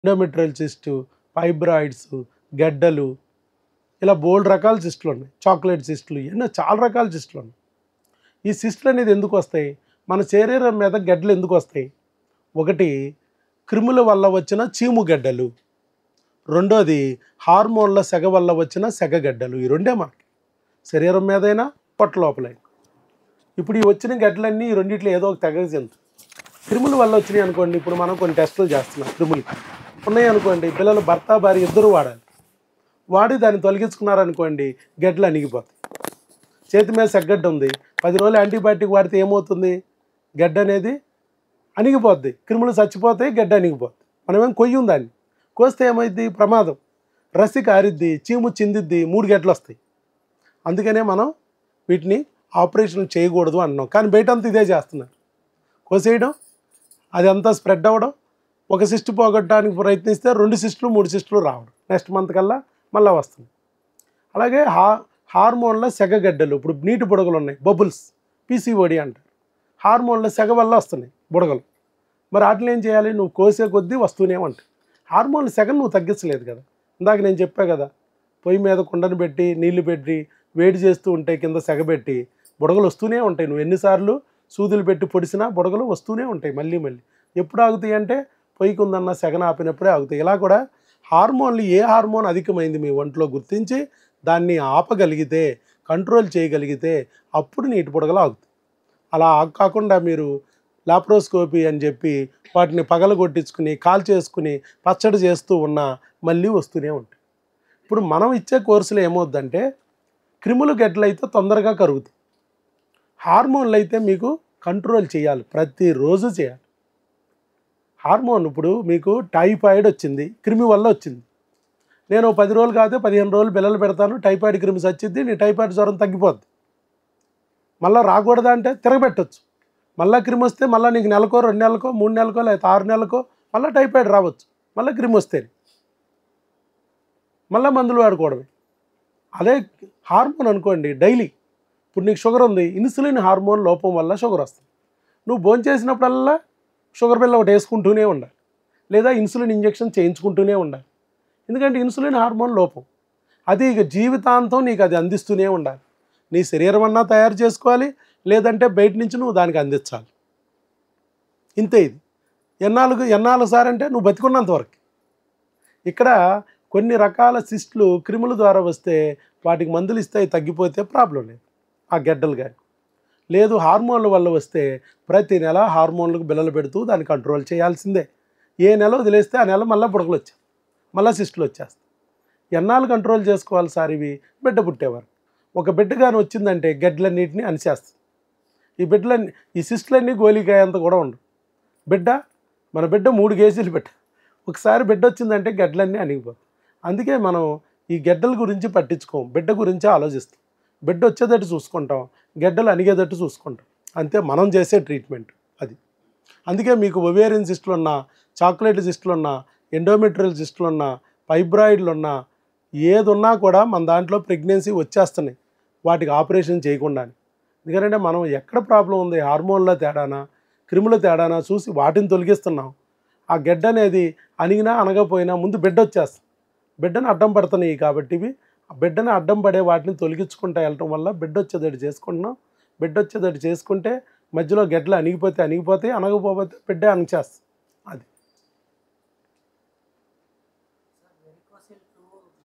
endometrial cyst fibroids గడ్డలు ఇలా బోల్డ్ రకాల సిస్టులు ఉన్నాయి చాక్లెట్ సిస్టులు ఎన్నో చాలా రకాల సిస్టులు ఉన్నాయి ఈ సిస్టులు అనేది ఎందుకు వస్తాయి మన శరీరం మీద గడ్డలు ఎందుకు వస్తాయి ఒకటి క్రిముల వల్ల వచ్చిన చీము గడ్డలు రెండోది హార్మోన్ల సెగ వల్ల వచ్చిన సెగ గడ్డలు ఈ రెండే మనకి శరీరం మీదైనా పొట్ట లోపలైనా ఇప్పుడు ఈ వచ్చిన గడ్డలన్నీ ఈ రెండిట్లో ఏదో ఒక తెగ చెందుతాయి క్రిముల వల్ల వచ్చినాయి అనుకోండి ఇప్పుడు మనం కొన్ని టెస్టులు చేస్తున్నాం క్రిములకి ఉన్నాయి అనుకోండి పిల్లలు భర్త భార్య ఇద్దరు వాడాలి వాడి దాన్ని తొలగించుకున్నారనుకోండి గడ్డలు అణిగిపోతాయి చేతి మీద సెగ్గడ్డ ఉంది పది రోజులు యాంటీబయాటిక్ వాడితే ఏమవుతుంది గడ్డ అనేది అణిగిపోద్ది క్రిములు చచ్చిపోతాయి గడ్డ అణిగిపోద్ది మనమేం కొయ్యం దాన్ని కోస్తే ఏమైద్ది ప్రమాదం రసి కారిద్ది చీము చిందిద్ది మూడు గడ్డలు వస్తాయి అందుకనే మనం వీటిని ఆపరేషన్ చేయకూడదు అన్నాం కానీ బయట అంతా ఇదే చేస్తున్నారు కోసేయడం అది అంతా స్ప్రెడ్ అవ్వడం ఒక సిస్ట్ పోగొట్టడానికి ప్రయత్నిస్తే రెండు సిస్టులు మూడు సిస్టులు రావడం నెక్స్ట్ మంత్ కల్లా మళ్ళీ వస్తుంది అలాగే హా హార్మోన్ల సెగగడ్డలు ఇప్పుడు నీటి బుడగలు ఉన్నాయి బబుల్స్ పీసీఓడి అంటారు హార్మోన్ల సెగ వల్ల వస్తున్నాయి బుడగలు మరి వాటిని ఏం చేయాలి నువ్వు కోసే కొద్దీ వస్తూనే ఉంటాయి హార్మోన్ల సెగ నువ్వు తగ్గించలేదు కదా ఇందాక నేను చెప్పా కదా పొయ్యి మీద కుండను పెట్టి నీళ్లు పెట్టి వేడి చేస్తూ ఉంటే కింద సెగబెట్టి బుడగలు వస్తూనే ఉంటాయి నువ్వు ఎన్నిసార్లు సూదులు పెట్టి పొడిసినా బుడగలు వస్తూనే ఉంటాయి మళ్ళీ మళ్ళీ ఎప్పుడు ఆగుతాయి అంటే పొయ్యికి ఉందన్న సెగన ఆపినప్పుడే ఆగుతాయి ఇలా కూడా హార్మోన్లు ఏ హార్మోన్ అధికమైంది మీ ఒంట్లో గుర్తించి దాన్ని ఆపగలిగితే కంట్రోల్ చేయగలిగితే అప్పుడు నీటి బుడగలు ఆగుతాయి అలా ఆగ్- కాకుండా మీరు లాప్రోస్కోపీ అని చెప్పి వాటిని పగల కొట్టించుకుని కాల్ చేసుకుని పచ్చడి చేస్తూ ఉన్నా మళ్ళీ వస్తూనే ఉంటాయి ఇప్పుడు మనం ఇచ్చే కోర్సులో ఏమవుద్దంటే క్రిములు గడ్డలు అయితే తొందరగా కరుగుతాయి హార్మోన్లు అయితే మీకు కంట్రోల్ చేయాలి ప్రతిరోజు చేయాలి హార్మోన్ ఇప్పుడు మీకు టైఫాయిడ్ వచ్చింది క్రిమి వల్ల వచ్చింది నేను ఓ పది రోజులు కాదు పదిహేను రోజులు పిల్లలు పెడతాను టైఫాయిడ్ క్రిమి వచ్చింది నీ టైఫాయిడ్ జ్వరం తగ్గిపోద్ది మళ్ళీ రాకూడదా అంటే తిరగబెట్టచ్చు మళ్ళీ క్రిమి వస్తే మళ్ళీ నీకు నెలకో రెండు నెలలకో మూడు నెలలకో లేదా ఆరు నెలలకో మళ్ళీ టైఫాయిడ్ రావచ్చు మళ్ళీ క్రిమి వస్తే మళ్ళీ మందులు వాడుకోవడమే అదే హార్మోన్ అనుకోండి డైలీ ఇప్పుడు నీకు షుగర్ ఉంది ఇన్సులిన్ హార్మోన్ లోపం వల్ల షుగర్ వస్తుంది నువ్వు భోంచేసినప్పుడల్లా షుగర్ బిల్ల ఒకటి వేసుకుంటూనే ఉండాలి లేదా ఇన్సులిన్ ఇంజెక్షన్ చేయించుకుంటూనే ఉండాలి ఎందుకంటే ఇన్సులిన్ హార్మోన్ లోపం అది ఇక జీవితాంతం నీకు అది అందిస్తూనే ఉండాలి నీ శరీరం అన్నా తయారు చేసుకోవాలి లేదంటే బయట నుంచి నువ్వు దానికి అందించాలి ఇంతే ఇది ఎన్నాళ్ళు ఎన్నాళ్ళు సార్ అంటే నువ్వు బతికున్నంత వరకు ఇక్కడ కొన్ని రకాల సిస్టులు క్రిముల ద్వారా వస్తే వాటికి మందులు ఇస్తే అవి తగ్గిపోతే ప్రాబ్లం లేదు ఆ గడ్డలు కానీ లేదు హార్మోన్ల వల్ల వస్తే ప్రతి నెల హార్మోన్లకు బిల్లలు పెడుతూ దాన్ని కంట్రోల్ చేయాల్సిందే ఏ నెల వదిలేస్తే ఆ నెల మళ్ళీ బుడకలు వచ్చాయి మళ్ళీ సిస్టులు వచ్చేస్తాయి ఎన్నాళ్ళు కంట్రోల్ చేసుకోవాలి సార్ ఇవి బిడ్డ పుట్టేవారు ఒక బిడ్డ కానీ వచ్చిందంటే గడ్డలన్నింటినీ అనిచేస్తుంది ఈ బిడ్డలన్నీ ఈ సిస్టులన్నీ గోలికాయంత కూడా ఉండవు బిడ్డ మన బిడ్డ మూడు కేజీలు బిడ్డ ఒకసారి బిడ్డ వచ్చిందంటే గడ్డలన్నీ అణిగిపోతాయి అందుకే మనం ఈ గడ్డల గురించి పట్టించుకోం బిడ్డ గురించి ఆలోచిస్తాం బిడ్డ వచ్చేటట్టు చూసుకుంటాం గడ్డలు అణిగేటట్టు చూసుకుంటాం అంతే మనం చేసే ట్రీట్మెంట్ అది అందుకే మీకు ఒవేరియన్ సిస్టులు ఉన్నా చాక్లెట్ సిస్టులు ఉన్నా ఎండోమెట్రియల్ సిస్టులు ఉన్నా ఫైబ్రాయిడ్లు ఉన్నా ఏది ఉన్నా కూడా మన దాంట్లో ప్రెగ్నెన్సీ వచ్చేస్తున్నాయి వాటికి ఆపరేషన్ చేయకుండానే ఎందుకంటే మనం ఎక్కడ ప్రాబ్లం ఉంది హార్మోన్ల తేడానా క్రిముల తేడానా చూసి వాటిని తొలగిస్తున్నాం ఆ గడ్డ అనేది అణిగినా అనగపోయినా ముందు బిడ్డ వచ్చేస్తుంది బిడ్డను అడ్డం పడుతున్నాయి కాబట్టి ఇవి ఆ బిడ్డను అడ్డం పడే వాటిని తొలగించుకుంటా వెళ్ళటం వల్ల బిడ్డ వచ్చేదట్టు చేసుకుంటున్నాం బిడ్డ వచ్చేదట్టు చేసుకుంటే మధ్యలో గడ్డలు అణిగిపోతే అణిగిపోతాయి అనగపోతే బిడ్డ అణిచేస్తుంది అది